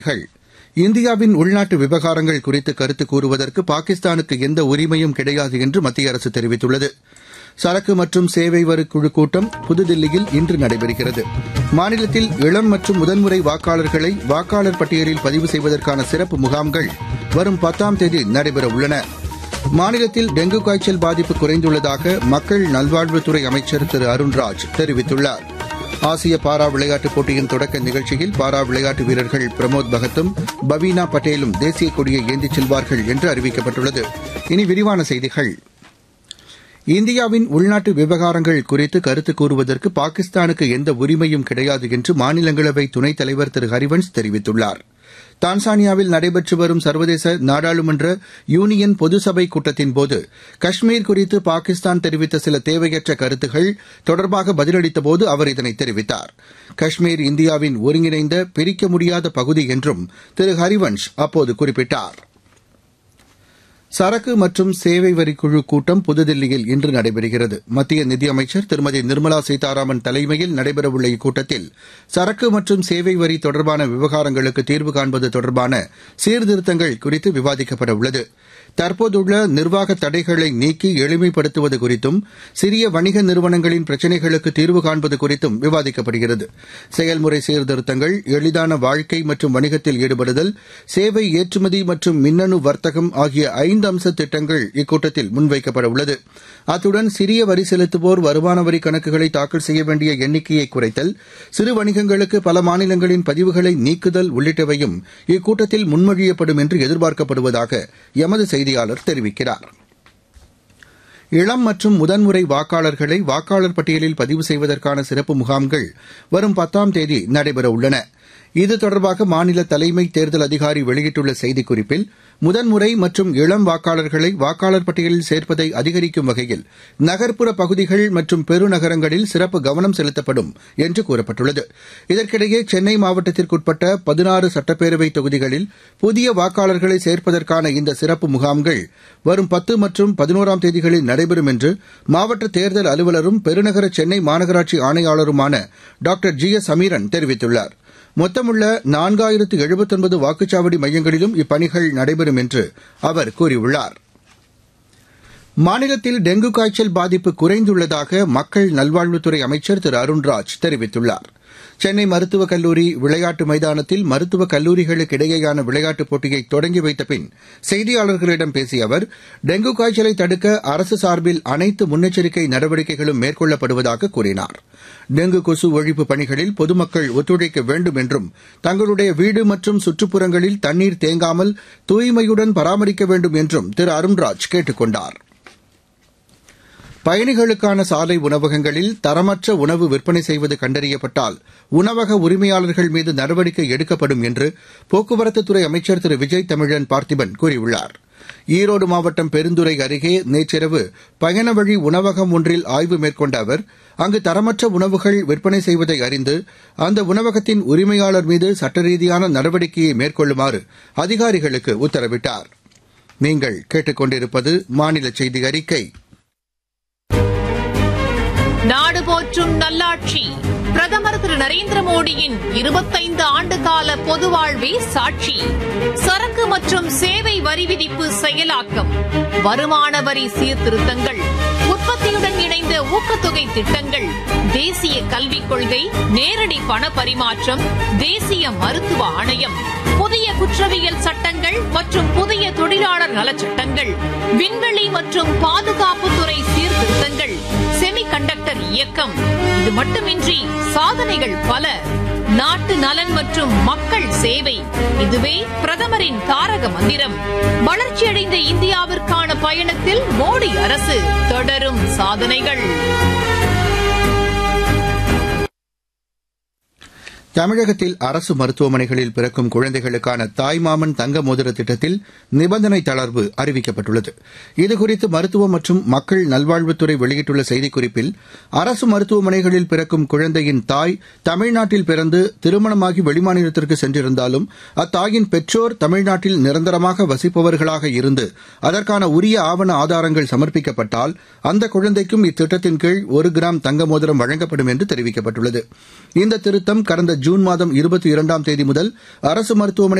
கள் இந்தியாவின் உள்நாட்டு விவகாரங்கள் குறித்து கருத்து கூறுவதற்கு பாகிஸ்தானுக்கு எந்த உரிமையும் கிடையாது என்று மத்திய அரசு தெரிவித்துள்ளது சரக்கு மற்றும் சேவை வரி குழு கூட்டம் புதுதில்லியில் இன்று நடைபெறுகிறது மாநிலத்தில் இளம் மற்றும் முதன்முறை வாக்காளர்களை வாக்காளர் பட்டியலில் பதிவு செய்வதற்கான சிறப்பு முகாம்கள் வரும் பத்தாம் தேதி நடைபெறவுள்ளன மாநிலத்தில் டெங்கு காய்ச்சல் பாதிப்பு குறைந்துள்ளதாக மக்கள் நல்வாழ்வுத்துறை அமைச்சர் திரு அருண்ராஜ் தெரிவித்துள்ளார் ஆசிய பாரா விளையாட்டுப் போட்டியின் தொடக்க நிகழ்ச்சியில் பாரா விளையாட்டு வீரர்கள் பிரமோத் பகத்தும் பவீனா பட்டேலும் தேசிய கொடியை ஏந்திச் செல்வார்கள் என்று அறிவிக்கப்பட்டுள்ளது இனி விரிவான செய்திகள் இந்தியாவின் உள்நாட்டு விவகாரங்கள் குறித்து கருத்து கூறுவதற்கு பாகிஸ்தானுக்கு எந்த உரிமையும் கிடையாது என்று மாநிலங்களவை துணைத் தலைவர் திரு ஹரிவன்ஸ் தெரிவித்துள்ளார் தான்சானியாவில் நடைபெற்று வரும் சர்வதேச நாடாளுமன்ற யூனியன் பொதுசபை கூட்டத்தின்போது காஷ்மீர் குறித்து பாகிஸ்தான் தெரிவித்த சில தேவையற்ற கருத்துகள் தொடர்பாக பதிலளித்தபோது அவர் இதனை தெரிவித்தார் காஷ்மீர் இந்தியாவின் ஒருங்கிணைந்த பிரிக்க முடியாத பகுதி என்றும் திரு ஹரிவன்ஷ் அப்போது குறிப்பிட்டார் சரக்கு மற்றும் சேவை வரி குழு கூட்டம் புதுதில்லியில் இன்று நடைபெறுகிறது மத்திய நிதியமைச்சர் திருமதி நிர்மலா சீதாராமன் தலைமையில் நடைபெறவுள்ள இக்கூட்டத்தில் சரக்கு மற்றும் சேவை வரி தொடர்பான விவகாரங்களுக்கு தீர்வு காண்பது தொடர்பான சீர்திருத்தங்கள் குறித்து விவாதிக்கப்பட உள்ளது தற்போதுள்ள நிர்வாக தடைகளை நீக்கி எளிமைப்படுத்துவது குறித்தும் சிறிய வணிக நிறுவனங்களின் பிரச்சினைகளுக்கு தீர்வு காண்பது குறித்தும் விவாதிக்கப்படுகிறது செயல்முறை சீர்திருத்தங்கள் எளிதான வாழ்க்கை மற்றும் வணிகத்தில் ஈடுபடுதல் சேவை ஏற்றுமதி மற்றும் மின்னணு வர்த்தகம் ஆகிய ஐந்து அம்ச திட்டங்கள் இக்கூட்டத்தில் முன்வைக்கப்பட உள்ளது அத்துடன் சிறிய வரி செலுத்துவோர் வருமான வரி கணக்குகளை தாக்கல் செய்ய வேண்டிய எண்ணிக்கையை குறைத்தல் சிறு வணிகங்களுக்கு பல மாநிலங்களின் பதிவுகளை நீக்குதல் உள்ளிட்டவையும் இக்கூட்டத்தில் முன்மொழியப்படும் என்று எதிர்பார்க்கப்படுவதாக எமது செய்தியாளர் தெரிவிக்கிறார் இளம் மற்றும் முதன்முறை வாக்காளர்களை வாக்காளர் பட்டியலில் பதிவு செய்வதற்கான சிறப்பு முகாம்கள் வரும் பத்தாம் தேதி நடைபெறவுள்ளன இது தொடர்பாக மாநில தலைமை தேர்தல் அதிகாரி வெளியிட்டுள்ள செய்திக்குறிப்பில் முதன்முறை மற்றும் இளம் வாக்காளர்களை வாக்காளர் பட்டியலில் சேர்ப்பதை அதிகரிக்கும் வகையில் நகர்ப்புற பகுதிகள் மற்றும் பெருநகரங்களில் சிறப்பு கவனம் செலுத்தப்படும் என்று கூறப்பட்டுள்ளது இதற்கிடையே சென்னை மாவட்டத்திற்குட்பட்ட பதினாறு சட்டப்பேரவை தொகுதிகளில் புதிய வாக்காளர்களை சேர்ப்பதற்கான இந்த சிறப்பு முகாம்கள் வரும் பத்து மற்றும் பதினோராம் தேதிகளில் நடைபெறும் என்று மாவட்ட தேர்தல் அலுவலரும் பெருநகர சென்னை மாநகராட்சி ஆணையாளருமான டாக்டர் ஜி எஸ் சமீரன் தெரிவித்துள்ளார் மொத்தமுள்ள நான்காயிரத்து எழுபத்தொன்பது வாக்குச்சாவடி மையங்களிலும் இப்பணிகள் நடைபெறும் என்று அவர் கூறியுள்ளார் மாநிலத்தில் டெங்கு காய்ச்சல் பாதிப்பு குறைந்துள்ளதாக மக்கள் நல்வாழ்வுத்துறை அமைச்சர் திரு அருண்ராஜ் தெரிவித்துள்ளார் சென்னை மருத்துவக் கல்லூரி விளையாட்டு மைதானத்தில் மருத்துவக் கல்லூரிகளுக்கு இடையேயான விளையாட்டுப் போட்டியை தொடங்கி வைத்த பின் செய்தியாளர்களிடம் பேசிய அவர் டெங்கு காய்ச்சலை தடுக்க அரசு சார்பில் அனைத்து முன்னெச்சரிக்கை நடவடிக்கைகளும் மேற்கொள்ளப்படுவதாக கூறினார் டெங்கு கொசு ஒழிப்பு பணிகளில் பொதுமக்கள் ஒத்துழைக்க வேண்டும் என்றும் தங்களுடைய வீடு மற்றும் சுற்றுப்புறங்களில் தண்ணீர் தேங்காமல் தூய்மையுடன் பராமரிக்க வேண்டும் என்றும் திரு அருண்ராஜ் கேட்டுக் கொண்டாா் பயணிகளுக்கான சாலை உணவகங்களில் தரமற்ற உணவு விற்பனை செய்வது கண்டறியப்பட்டால் உணவக உரிமையாளர்கள் மீது நடவடிக்கை எடுக்கப்படும் என்று போக்குவரத்துத்துறை அமைச்சர் திரு விஜய் தமிழன் பார்த்திபன் கூறியுள்ளார் ஈரோடு மாவட்டம் பெருந்துறை அருகே நேற்றிரவு பயண வழி உணவகம் ஒன்றில் ஆய்வு மேற்கொண்ட அவர் அங்கு தரமற்ற உணவுகள் விற்பனை செய்வதை அறிந்து அந்த உணவகத்தின் உரிமையாளர் மீது சட்ட ரீதியான நடவடிக்கையை மேற்கொள்ளுமாறு அதிகாரிகளுக்கு உத்தரவிட்டார் நீங்கள் கேட்டுக்கொண்டிருப்பது மாநில செய்தி அறிக்கை நாடு போற்றும் நல்லாட்சி பிரதமர் திரு நரேந்திர மோடியின் இருபத்தைந்து ஆண்டு கால பொது வாழ்வே சாட்சி சரக்கு மற்றும் சேவை வரி விதிப்பு செயலாக்கம் வருமான வரி சீர்திருத்தங்கள் உற்பத்தியுடன் இணைந்த ஊக்கத்தொகை திட்டங்கள் தேசிய கல்விக் கொள்கை நேரடி பண பரிமாற்றம் தேசிய மருத்துவ ஆணையம் புதிய குற்றவியல் சட்டங்கள் மற்றும் புதிய தொழிலாளர் நலச்சட்டங்கள் விண்வெளி மற்றும் பாதுகாப்புத்துறை சீர்திருத்தங்கள் செமி கண்டக்டர் இயக்கம் இது மட்டுமின்றி சாதனைகள் பல நாட்டு நலன் மற்றும் மக்கள் சேவை இதுவே பிரதமரின் தாரக மந்திரம் வளர்ச்சியடைந்த இந்தியாவிற்கான பயணத்தில் மோடி அரசு தொடரும் சாதனைகள் தமிழகத்தில் அரசு மருத்துவமனைகளில் பிறக்கும் குழந்தைகளுக்கான தாய்மாமன் தங்க மோதிர திட்டத்தில் நிபந்தனை தளர்வு அறிவிக்கப்பட்டுள்ளது இதுகுறித்து மருத்துவ மற்றும் மக்கள் நல்வாழ்வுத்துறை வெளியிட்டுள்ள செய்திக்குறிப்பில் அரசு மருத்துவமனைகளில் பிறக்கும் குழந்தையின் தாய் தமிழ்நாட்டில் பிறந்து திருமணமாகி வெளிமாநிலத்திற்கு சென்றிருந்தாலும் அத்தாயின் பெற்றோர் தமிழ்நாட்டில் நிரந்தரமாக வசிப்பவர்களாக இருந்து அதற்கான உரிய ஆவண ஆதாரங்கள் சமர்ப்பிக்கப்பட்டால் அந்த குழந்தைக்கும் இத்திட்டத்தின் கீழ் ஒரு கிராம் தங்க மோதிரம் வழங்கப்படும் என்று தெரிவிக்கப்பட்டுள்ளது இந்த திருத்தம் கடந்த ஜூன் மாதம் இருபத்தி இரண்டாம் தேதி முதல் அரசு மருத்துவமனை